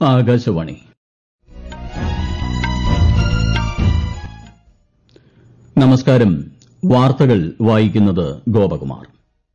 ആകാശവാണി നമസ്കാരം വാർത്തകൾ വായിക്കുന്നത് ഗോപകുമാർ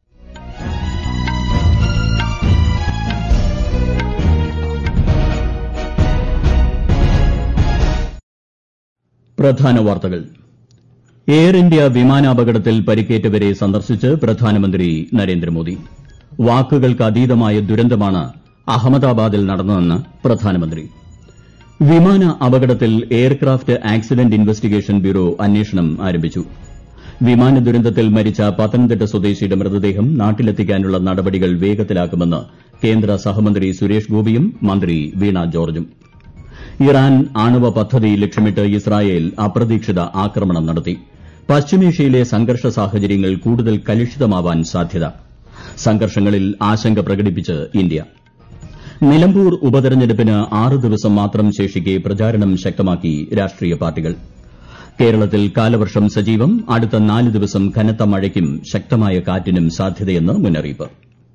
പ്രധാന വാർത്തകൾ എയർ ഇന്ത്യ വിമാനാപകടത്തിൽ പരിക്കേറ്റവരെ സന്ദർശിച്ച് പ്രധാനമന്ത്രി നരേന്ദ്രമോദി വാക്കുകൾക്കതീതമായ ദുരന്തമാണ് അഹമ്മദാബാദിൽ നടന്നതെന്ന് പ്രധാനമന്ത്രി വിമാന അപകടത്തിൽ എയർക്രാഫ്റ്റ് ആക്സിഡന്റ് ഇൻവെസ്റ്റിഗേഷൻ ബ്യൂറോ അന്വേഷണം ആരംഭിച്ചു വിമാന ദുരന്തത്തിൽ മരിച്ച പത്തനംതിട്ട സ്വദേശിയുടെ മൃതദേഹം നാട്ടിലെത്തിക്കാനുള്ള നടപടികൾ വേഗത്തിലാക്കുമെന്ന് കേന്ദ്ര സഹമന്ത്രി സുരേഷ് ഗോപിയും മന്ത്രി വീണ ജോർജും ഇറാൻ ആണവ പദ്ധതി ലക്ഷ്യമിട്ട് ഇസ്രായേൽ അപ്രതീക്ഷിത ആക്രമണം നടത്തി പശ്ചിമേഷ്യയിലെ സംഘർഷ സാഹചര്യങ്ങൾ കൂടുതൽ കലുഷിതമാവാൻ സാധ്യത സംഘർഷങ്ങളിൽ ആശങ്ക പ്രകടിപ്പിച്ച് ഇന്ത്യ നിലമ്പൂർ ഉപതെരഞ്ഞെടുപ്പിന് ആറ് ദിവസം മാത്രം ശേഷിക്കെ പ്രചാരണം ശക്തമാക്കി രാഷ്ട്രീയ പാർട്ടികൾ കേരളത്തിൽ കാലവർഷം സജീവം അടുത്ത നാല് ദിവസം കനത്ത മഴയ്ക്കും ശക്തമായ കാറ്റിനും സാധ്യതയെന്ന് മുന്നറിയിപ്പ്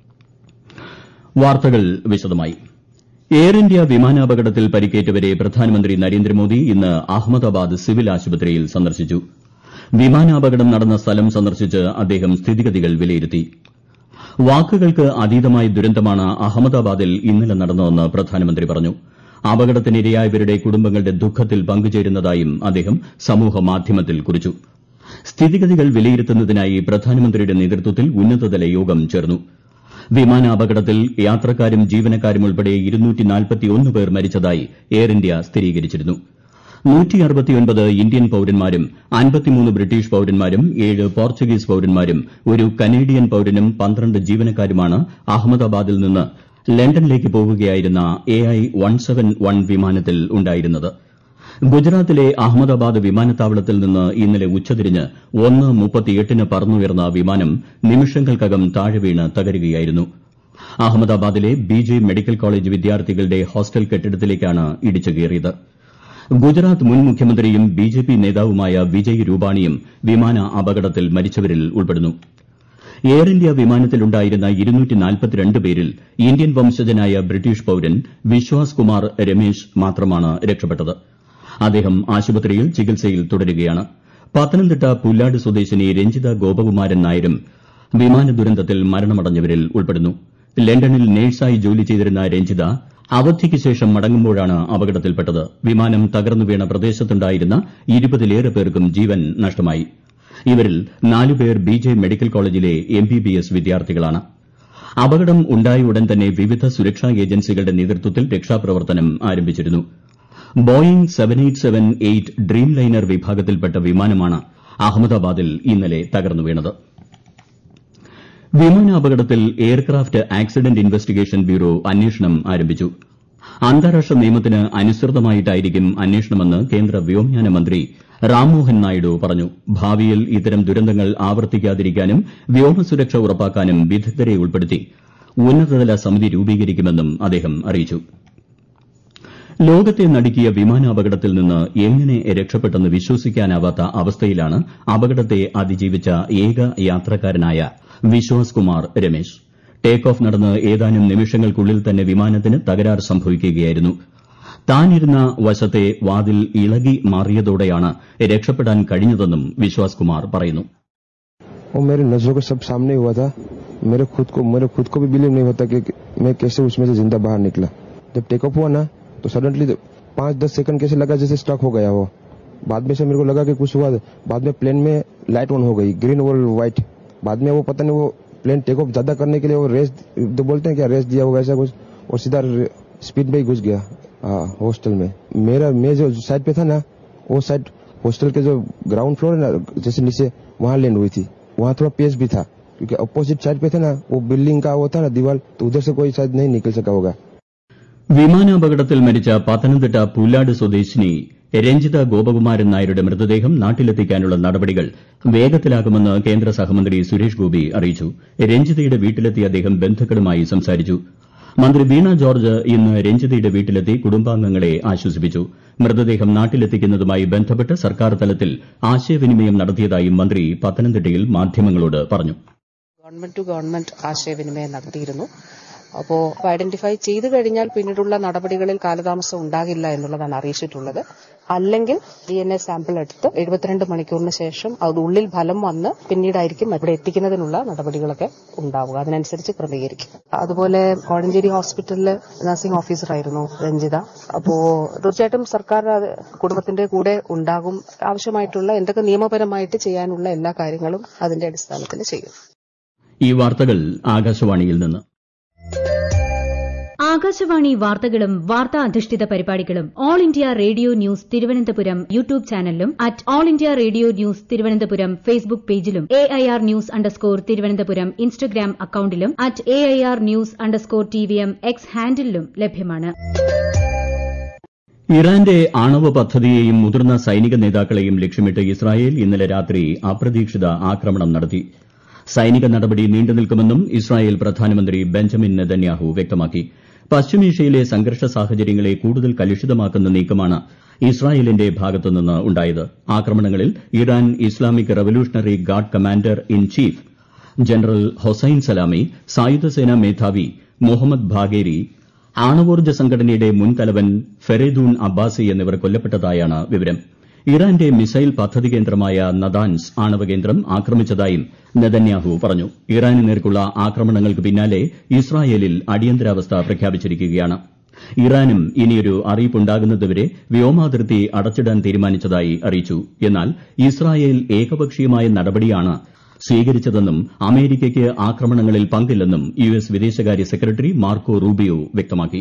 വാർത്തകൾ വിശദമായി എയർ ഇന്ത്യ വിമാനാപകടത്തിൽ പരിക്കേറ്റവരെ പ്രധാനമന്ത്രി നരേന്ദ്രമോദി ഇന്ന് അഹമ്മദാബാദ് സിവിൽ ആശുപത്രിയിൽ സന്ദർശിച്ചു വിമാനാപകടം നടന്ന സ്ഥലം സന്ദർശിച്ച് അദ്ദേഹം സ്ഥിതിഗതികൾ വിലയിരുത്തി വാക്കുകൾക്ക് അതീതമായ ദുരന്തമാണ് അഹമ്മദാബാദിൽ ഇന്നലെ നടന്നതെന്ന് പ്രധാനമന്ത്രി പറഞ്ഞു അപകടത്തിനിരയായവരുടെ കുടുംബങ്ങളുടെ ദുഃഖത്തിൽ പങ്കുചേരുന്നതായും അദ്ദേഹം സമൂഹമാധ്യമത്തിൽ കുറിച്ചു സ്ഥിതിഗതികൾ വിലയിരുത്തുന്നതിനായി പ്രധാനമന്ത്രിയുടെ നേതൃത്വത്തിൽ ഉന്നതതല യോഗം ചേർന്നു വിമാനാപകടത്തിൽ യാത്രക്കാരും ജീവനക്കാരും ഉൾപ്പെടെ പേർ മരിച്ചതായി എയർ ഇന്ത്യ സ്ഥിരീകരിച്ചിരുന്നു ഇന്ത്യൻ പൌരന്മാരും ബ്രിട്ടീഷ് പൌരന്മാരും ഏഴ് പോർച്ചുഗീസ് പൌരന്മാരും ഒരു കനേഡിയൻ പൌരനും പന്ത്രണ്ട് ജീവനക്കാരുമാണ് അഹമ്മദാബാദിൽ നിന്ന് ലണ്ടനിലേക്ക് പോകുകയായിരുന്ന എ ഐ വിമാനത്തിൽ ഉണ്ടായിരുന്നത് ഗുജറാത്തിലെ അഹമ്മദാബാദ് വിമാനത്താവളത്തിൽ നിന്ന് ഇന്നലെ ഉച്ചതിരിഞ്ഞ് ഒന്ന് മുപ്പത്തിയെട്ടിന് പറന്നുയർന്ന വിമാനം നിമിഷങ്ങൾക്കകം താഴെ വീണ് തകരുകയായിരുന്നു അഹമ്മദാബാദിലെ ബി ജെ മെഡിക്കൽ കോളേജ് വിദ്യാർത്ഥികളുടെ ഹോസ്റ്റൽ കെട്ടിടത്തിലേക്കാണ് ഇടിച്ചു കയറിയത് ഗുജറാത്ത് മുൻ മുഖ്യമന്ത്രിയും ബി ജെ പി നേതാവുമായ വിജയ് രൂപാണിയും വിമാന അപകടത്തിൽ മരിച്ചവരിൽ ഉൾപ്പെടുന്നു എയർ ഇന്ത്യ വിമാനത്തിലുണ്ടായിരുന്ന പേരിൽ ഇന്ത്യൻ വംശജനായ ബ്രിട്ടീഷ് പൌരൻ വിശ്വാസ് കുമാർ രമേശ് മാത്രമാണ് രക്ഷപ്പെട്ടത് അദ്ദേഹം ആശുപത്രിയിൽ ചികിത്സയിൽ തുടരുകയാണ് പത്തനംതിട്ട പുല്ലാട് സ്വദേശിനി രഞ്ജിത ഗോപകുമാരൻ നായരും വിമാന ദുരന്തത്തിൽ മരണമടഞ്ഞവരിൽ ഉൾപ്പെടുന്നു ലണ്ടനിൽ നഴ്സായി ജോലി ചെയ്തിരുന്ന രഞ്ജിത അവധിക്ക് ശേഷം മടങ്ങുമ്പോഴാണ് അപകടത്തിൽപ്പെട്ടത് വിമാനം തകർന്നു വീണ പ്രദേശത്തുണ്ടായിരുന്ന ഇരുപതിലേറെ പേർക്കും ജീവൻ നഷ്ടമായി ഇവരിൽ നാലുപേർ ബി ജെ മെഡിക്കൽ കോളേജിലെ എം ബി ബി എസ് വിദ്യാർത്ഥികളാണ് അപകടം ഉണ്ടായ ഉടൻ തന്നെ വിവിധ സുരക്ഷാ ഏജൻസികളുടെ നേതൃത്വത്തിൽ രക്ഷാപ്രവർത്തനം ആരംഭിച്ചിരുന്നു Boeing seven eight seven eight Dreamliner വിഭാഗത്തിൽപ്പെട്ട വിമാനമാണ് അഹമ്മദാബാദിൽ ഇന്നലെ തകർന്നു വീണത് വിമാനാപകടത്തിൽ എയർക്രാഫ്റ്റ് ആക്സിഡന്റ് ഇൻവെസ്റ്റിഗേഷൻ ബ്യൂറോ അന്വേഷണം ആരംഭിച്ചു അന്താരാഷ്ട്ര നിയമത്തിന് അനുസൃതമായിട്ടായിരിക്കും അന്വേഷണമെന്ന് കേന്ദ്ര വ്യോമയാന മന്ത്രി റാംമോഹൻ നായിഡു പറഞ്ഞു ഭാവിയിൽ ഇത്തരം ദുരന്തങ്ങൾ ആവർത്തിക്കാതിരിക്കാനും വ്യോമസുരക്ഷ ഉറപ്പാക്കാനും വിദഗ്ധരെ ഉൾപ്പെടുത്തി ഉന്നതതല സമിതി രൂപീകരിക്കുമെന്നും അദ്ദേഹം അറിയിച്ചു ലോകത്തെ നടുക്കിയ വിമാനാപകടത്തിൽ നിന്ന് എങ്ങനെ രക്ഷപ്പെട്ടെന്ന് വിശ്വസിക്കാനാവാത്ത അവസ്ഥയിലാണ് അപകടത്തെ അതിജീവിച്ച ഏക യാത്രക്കാരനായ വിശ്വാസ് കുമാർ രമേശ് ടേക്ക് ഓഫ് നടന്ന് ഏതാനും നിമിഷങ്ങൾക്കുള്ളിൽ തന്നെ വിമാനത്തിന് തകരാർ സംഭവിക്കുകയായിരുന്നു താനിരുന്ന വശത്തെ വാതിൽ ഇളകി മാറിയതോടെയാണ് രക്ഷപ്പെടാൻ കഴിഞ്ഞതെന്നും വിശ്വാസ് കുമാർ പറയുന്നു वो मेरे नजरों के सब सामने हुआ था मेरे खुद को मेरे खुद को भी बिलीव नहीं होता कि मैं कैसे उसमें से जिंदा बाहर निकला जब टेक ऑफ हुआ ना तो सडनली पांच दस सेकंड कैसे लगा जैसे स्टक हो गया वो बाद में से मेरे को लगा कि कुछ हुआ बाद में प्लेन में लाइट ऑन हो गई ग्रीन और व्हाइट बाद में वो पता नहीं वो प्लेन टेक ऑफ ज्यादा करने के लिए वो रेस तो बोलते हैं क्या रेस दिया होगा ऐसा कुछ और सीधा स्पीड में ही घुस गया हाँ हॉस्टल में मेरा मैं जो साइड पे था ना वो साइड हॉस्टल के जो ग्राउंड फ्लोर है ना जैसे नीचे वहां लैंड हुई थी वहां थोड़ा पेस भी था क्योंकि अपोजिट साइड पे थे ना वो बिल्डिंग का वो था ना दीवार तो उधर से कोई शायद नहीं निकल सका होगा വിമാനാപകടത്തിൽ മരിച്ച പത്തനംതിട്ട പുല്ലാട് സ്വദേശിനി രഞ്ജിത ഗോപകുമാരൻ നായരുടെ മൃതദേഹം നാട്ടിലെത്തിക്കാനുള്ള നടപടികൾ വേഗത്തിലാക്കുമെന്ന് കേന്ദ്ര സഹമന്ത്രി സുരേഷ് ഗോപി അറിയിച്ചു രഞ്ജിതയുടെ വീട്ടിലെത്തിയ അദ്ദേഹം ബന്ധുക്കളുമായി സംസാരിച്ചു മന്ത്രി വീണ ജോർജ് ഇന്ന് രഞ്ജിതയുടെ വീട്ടിലെത്തി കുടുംബാംഗങ്ങളെ ആശ്വസിപ്പിച്ചു മൃതദേഹം നാട്ടിലെത്തിക്കുന്നതുമായി ബന്ധപ്പെട്ട് സർക്കാർ തലത്തിൽ ആശയവിനിമയം നടത്തിയതായും മന്ത്രി പത്തനംതിട്ടയിൽ മാധ്യമങ്ങളോട് പറഞ്ഞു ഗവൺമെന്റ് ടു ഗവൺമെന്റ് ആശയവിനിമയം നടത്തിയിരുന്നു അപ്പോൾ ഐഡന്റിഫൈ ചെയ്തു കഴിഞ്ഞാൽ പിന്നീടുള്ള നടപടികളിൽ കാലതാമസം ഉണ്ടാകില്ല എന്നുള്ളതാണ് അറിയിച്ചിട്ടുള്ളത് അല്ലെങ്കിൽ ഡി എൻ എ സാമ്പിൾ എടുത്ത് എഴുപത്തിരണ്ട് മണിക്കൂറിന് ശേഷം അത് ഉള്ളിൽ ഫലം വന്ന് പിന്നീടായിരിക്കും ഇവിടെ എത്തിക്കുന്നതിനുള്ള നടപടികളൊക്കെ ഉണ്ടാവുക അതിനനുസരിച്ച് ക്രമീകരിക്കും അതുപോലെ കോഴഞ്ചേരി ഹോസ്പിറ്റലിലെ നഴ്സിംഗ് ഓഫീസറായിരുന്നു രഞ്ജിത അപ്പോ തീർച്ചയായിട്ടും സർക്കാർ അത് കുടുംബത്തിന്റെ കൂടെ ഉണ്ടാകും ആവശ്യമായിട്ടുള്ള എന്തൊക്കെ നിയമപരമായിട്ട് ചെയ്യാനുള്ള എല്ലാ കാര്യങ്ങളും അതിന്റെ അടിസ്ഥാനത്തിൽ ചെയ്യും ഈ വാർത്തകൾ ആകാശവാണിയിൽ നിന്ന് ആകാശവാണി വാർത്തകളും വാർത്താ അധിഷ്ഠിത പരിപാടികളും All India Radio news Thiruvananthapuram YouTube ചാനലിലും at All India Radio news Thiruvananthapuram Facebook പേജിലും A I R news underscore Thiruvananthapuram Instagram അക്കൌണ്ടിലും at A I R news underscore T V M X ഹാൻഡിലും ലഭ്യമാണ് ഇറാന്റെ ആണവ പദ്ധതിയെയും മുതിർന്ന സൈനിക നേതാക്കളെയും ലക്ഷ്യമിട്ട് ഇസ്രായേൽ ഇന്നലെ രാത്രി അപ്രതീക്ഷിത ആക്രമണം നടത്തി സൈനിക നടപടി നീണ്ടുനിൽക്കുമെന്നും ഇസ്രായേൽ പ്രധാനമന്ത്രി ബെഞ്ചമിൻ നെതന്യാഹു വ്യക്തമാക്കി പശ്ചിമേഷ്യയിലെ സംഘർഷ സാഹചര്യങ്ങളെ കൂടുതൽ കലുഷിതമാക്കുന്ന നീക്കമാണ് ഇസ്രായേലിന്റെ ഭാഗത്തുനിന്ന് ഉണ്ടായത് ആക്രമണങ്ങളിൽ Iran Islamic Revolutionary Guard commander in chief general Hossein Salami സായുധസേനാ മേധാവി മുഹമ്മദ് ഭാഗേരി ആണവോർജ്ജ സംഘടനയുടെ മുൻ തലവൻ ഫെറേദൂൺ അബ്ബാസി എന്നിവർ കൊല്ലപ്പെട്ടതായാണ് വിവരം ഇറാന്റെ മിസൈൽ പദ്ധതി കേന്ദ്രമായ നദാൻസ് ആണവ കേന്ദ്രം ആക്രമിച്ചതായും നെതന്യാഹു പറഞ്ഞു ഇറാന് നേർക്കുള്ള ആക്രമണങ്ങൾക്ക് പിന്നാലെ ഇസ്രായേലിൽ അടിയന്തരാവസ്ഥ പ്രഖ്യാപിച്ചിരിക്കുകയാണ് ഇറാനും ഇനിയൊരു അറിയിപ്പുണ്ടാകുന്നതുവരെ വ്യോമാതിർത്തി അടച്ചിടാൻ തീരുമാനിച്ചതായി അറിയിച്ചു എന്നാൽ ഇസ്രായേൽ ഏകപക്ഷീയമായ നടപടിയാണ് സ്വീകരിച്ചതെന്നും അമേരിക്കയ്ക്ക് ആക്രമണങ്ങളിൽ പങ്കില്ലെന്നും യു എസ് വിദേശകാര്യ സെക്രട്ടറി മാർക്കോ റൂബിയോ വ്യക്തമാക്കി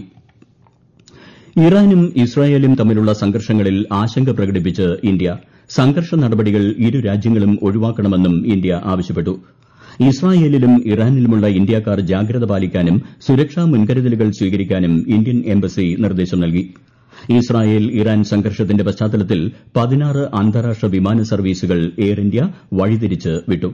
ഇറാനും ഇസ്രായേലും തമ്മിലുള്ള സംഘർഷങ്ങളിൽ ആശങ്ക പ്രകടിപ്പിച്ച് ഇന്ത്യ സംഘർഷ നടപടികൾ ഇരു രാജ്യങ്ങളും ഒഴിവാക്കണമെന്നും ഇന്ത്യ ആവശ്യപ്പെട്ടു ഇസ്രായേലിലും ഇറാനിലുമുള്ള ഇന്ത്യക്കാർ ജാഗ്രത പാലിക്കാനും സുരക്ഷാ മുൻകരുതലുകൾ സ്വീകരിക്കാനും ഇന്ത്യൻ എംബസി നിർദ്ദേശം നൽകി ഇസ്രായേൽ ഇറാൻ സംഘർഷത്തിന്റെ പശ്ചാത്തലത്തിൽ പതിനാറ് അന്താരാഷ്ട്ര വിമാന സർവീസുകൾ എയർ ഇന്ത്യ വഴിതിരിച്ച് വിട്ടു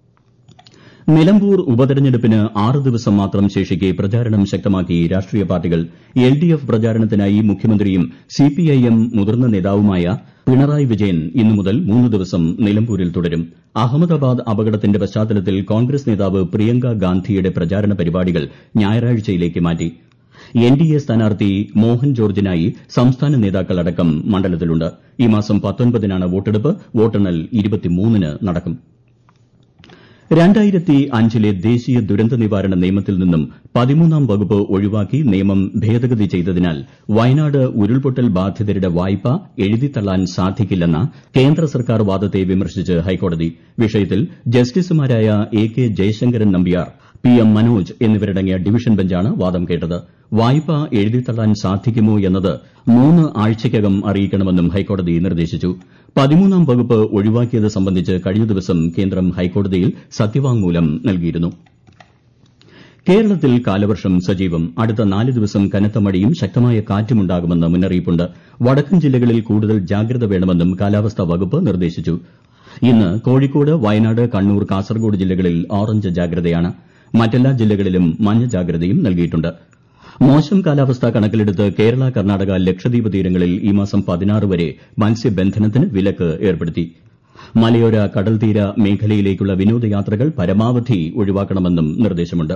നിലമ്പൂർ ഉപതെരഞ്ഞെടുപ്പിന് ആറ് ദിവസം മാത്രം ശേഷിക്കെ പ്രചാരണം ശക്തമാക്കി രാഷ്ട്രീയ പാർട്ടികൾ എൽ ഡി എഫ് പ്രചാരണത്തിനായി മുഖ്യമന്ത്രിയും സിപിഐഎം മുതിർന്ന നേതാവുമായ പിണറായി വിജയൻ ഇന്നു മുതൽ മൂന്ന് ദിവസം നിലമ്പൂരിൽ തുടരും അഹമ്മദാബാദ് അപകടത്തിന്റെ പശ്ചാത്തലത്തിൽ കോൺഗ്രസ് നേതാവ് പ്രിയങ്ക ഗാന്ധിയുടെ പ്രചാരണ പരിപാടികൾ ഞായറാഴ്ചയിലേക്ക് മാറ്റി എൻ ഡി എ സ്ഥാനാർത്ഥി മോഹൻ ജോർജിനായി സംസ്ഥാന നേതാക്കളടക്കം മണ്ഡലത്തിലുണ്ട് ഈ മാസം പത്തൊൻപതിനാണ് വോട്ടെടുപ്പ് വോട്ടെണ്ണൽ ഇരുപത്തിമൂന്നിന് നടക്കും രണ്ടായിരത്തി അഞ്ചിലെ ദേശീയ ദുരന്ത നിവാരണ നിയമത്തിൽ നിന്നും പതിമൂന്നാം വകുപ്പ് ഒഴിവാക്കി നിയമം ഭേദഗതി ചെയ്തതിനാൽ വയനാട് ഉരുൾപൊട്ടൽ ബാധിതരുടെ വായ്പ എഴുതിത്തള്ളാൻ സാധിക്കില്ലെന്ന കേന്ദ്ര സർക്കാർ വാദത്തെ വിമർശിച്ച് ഹൈക്കോടതി വിഷയത്തിൽ ജസ്റ്റിസുമാരായ A K Jayasankaran Nambiar P M Manoj എന്നിവരടങ്ങിയ ഡിവിഷൻ ബെഞ്ചാണ് വാദം കേട്ടത് വായ്പ എഴുതിത്തള്ളാൻ സാധിക്കുമോ എന്നത് മൂന്ന് ആഴ്ചയ്ക്കകം അറിയിക്കണമെന്നും ഹൈക്കോടതി നിർദ്ദേശിച്ചു പതിമൂന്നാം വകുപ്പ് ഒഴിവാക്കിയത് സംബന്ധിച്ച് കഴിഞ്ഞ ദിവസം കേന്ദ്രം ഹൈക്കോടതിയിൽ സത്യവാങ്മൂലം നൽകിയിരുന്നു കേരളത്തിൽ കാലവർഷം സജീവം അടുത്ത നാല് ദിവസം കനത്ത മഴയും ശക്തമായ കാറ്റുമുണ്ടാകുമെന്ന് മുന്നറിയിപ്പുണ്ട് വടക്കൻ ജില്ലകളിൽ കൂടുതൽ ജാഗ്രത വേണമെന്നും കാലാവസ്ഥാ വകുപ്പ് നിർദ്ദേശിച്ചു ഇന്ന് കോഴിക്കോട് വയനാട് കണ്ണൂർ കാസർഗോഡ് ജില്ലകളിൽ ഓറഞ്ച് ജാഗ്രതയാണ് മറ്റെല്ലാ ജില്ലകളിലും മഞ്ഞ ജാഗ്രതയും നൽകിയിട്ടുണ്ട് മോശം കാലാവസ്ഥ കണക്കിലെടുത്ത് കേരള കർണാടക ലക്ഷദ്വീപ് തീരങ്ങളിൽ ഈ മാസം പതിനാറ് വരെ മത്സ്യബന്ധനത്തിന് വിലക്ക് ഏർപ്പെടുത്തി മലയോര കടൽത്തീര മേഖലയിലേക്കുള്ള വിനോദയാത്രകൾ പരമാവധി ഒഴിവാക്കണമെന്നും നിർദ്ദേശമുണ്ട്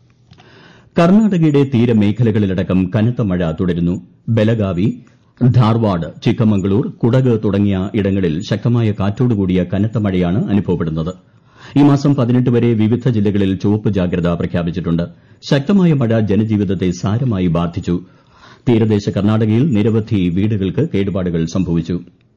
കർണാടകയുടെ തീരമേഖലകളിലടക്കം കനത്ത മഴ തുടരുന്നു ബലഗാവി ധാർവാഡ് ചിക്കമംഗളൂർ കുടക് തുടങ്ങിയ ഇടങ്ങളിൽ ശക്തമായ കാറ്റോടുകൂടിയ കനത്ത മഴയാണ് അനുഭവപ്പെടുന്നത് ഈ മാസം പതിനെട്ട് വരെ വിവിധ ജില്ലകളിൽ ചുവപ്പ് ജാഗ്രത പ്രഖ്യാപിച്ചിട്ടുണ്ട് ശക്തമായ മഴ ജനജീവിതത്തെ സാരമായി ബാധിച്ചു തീരദേശ കർണാടകയിൽ നിരവധി വീടുകൾക്ക് കേടുപാടുകൾ സംഭവിച്ചു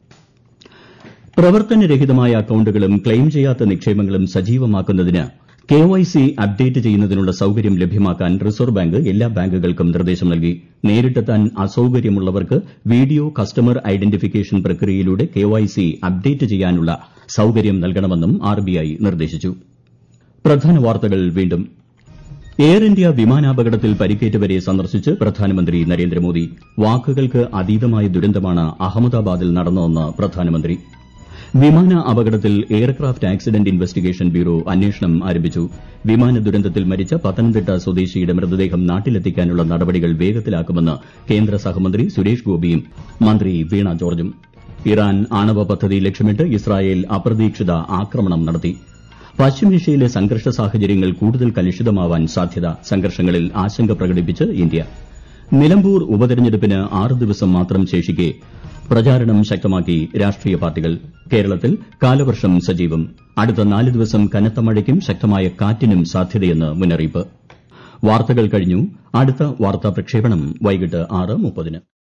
പ്രവർത്തനരഹിതമായ അക്കൌണ്ടുകളും ക്ലെയിം ചെയ്യാത്ത നിക്ഷേപങ്ങളും സജീവമാക്കുന്നതിന് കെവൈസി അപ്ഡേറ്റ് ചെയ്യുന്നതിനുള്ള സൌകര്യം ലഭ്യമാക്കാൻ റിസർവ് ബാങ്ക് എല്ലാ ബാങ്കുകൾക്കും നിർദ്ദേശം നൽകി നേരിട്ടെത്താൻ അസൌകര്യമുള്ളവർക്ക് വീഡിയോ കസ്റ്റമർ ഐഡന്റിഫിക്കേഷൻ പ്രക്രിയയിലൂടെ കെവൈസി അപ്ഡേറ്റ് ചെയ്യാനുള്ള സൌകര്യം നൽകണമെന്നും ആർബിഐ നിർദ്ദേശിച്ചു പ്രധാന വാർത്തകൾ വീണ്ടും എയർ ഇന്ത്യ വിമാനാപകടത്തിൽ പരിക്കേറ്റവരെ സന്ദർശിച്ച് പ്രധാനമന്ത്രി നരേന്ദ്രമോദി വാക്കുകൾക്ക് അതീതമായ ദുരന്തമാണ് അഹമ്മദാബാദിൽ നടന്നതെന്ന് പ്രധാനമന്ത്രി വിമാന അപകടത്തിൽ എയർക്രാഫ്റ്റ് ആക്സിഡന്റ് ഇൻവെസ്റ്റിഗേഷൻ ബ്യൂറോ അന്വേഷണം ആരംഭിച്ചു വിമാന ദുരന്തത്തിൽ മരിച്ച പത്തനംതിട്ട സ്വദേശിയുടെ മൃതദേഹം നാട്ടിലെത്തിക്കാനുള്ള നടപടികൾ വേഗത്തിലാക്കുമെന്ന് കേന്ദ്ര സഹമന്ത്രി സുരേഷ് ഗോപിയും മന്ത്രി വീണ ജോർജും ഇറാൻ ആണവ പദ്ധതി ലക്ഷ്യമിട്ട് ഇസ്രായേൽ അപ്രതീക്ഷിത ആക്രമണം നടത്തി പശ്ചിമേഷ്യയിലെ സംഘർഷ സാഹചര്യങ്ങൾ കൂടുതൽ കലുഷിതമാവാൻ സാധ്യത സംഘർഷങ്ങളിൽ ആശങ്ക പ്രകടിപ്പിച്ച് ഇന്ത്യ നിലമ്പൂർ ഉപതെരഞ്ഞെടുപ്പിന് ആറ് ദിവസം മാത്രം ശേഷിക്കെ പ്രചാരണം ശക്തമാക്കി രാഷ്ട്രീയ പാർട്ടികൾ കേരളത്തിൽ കാലവർഷം സജീവം അടുത്ത നാല് ദിവസം കനത്ത മഴയ്ക്കും ശക്തമായ കാറ്റിനും സാധ്യതയെന്ന് മുന്നറിയിപ്പ് വാർത്തകൾ കഴിഞ്ഞു അടുത്ത വാർത്താ പ്രക്ഷേപണം വൈകിട്ട് ആറ് മുപ്പതിന്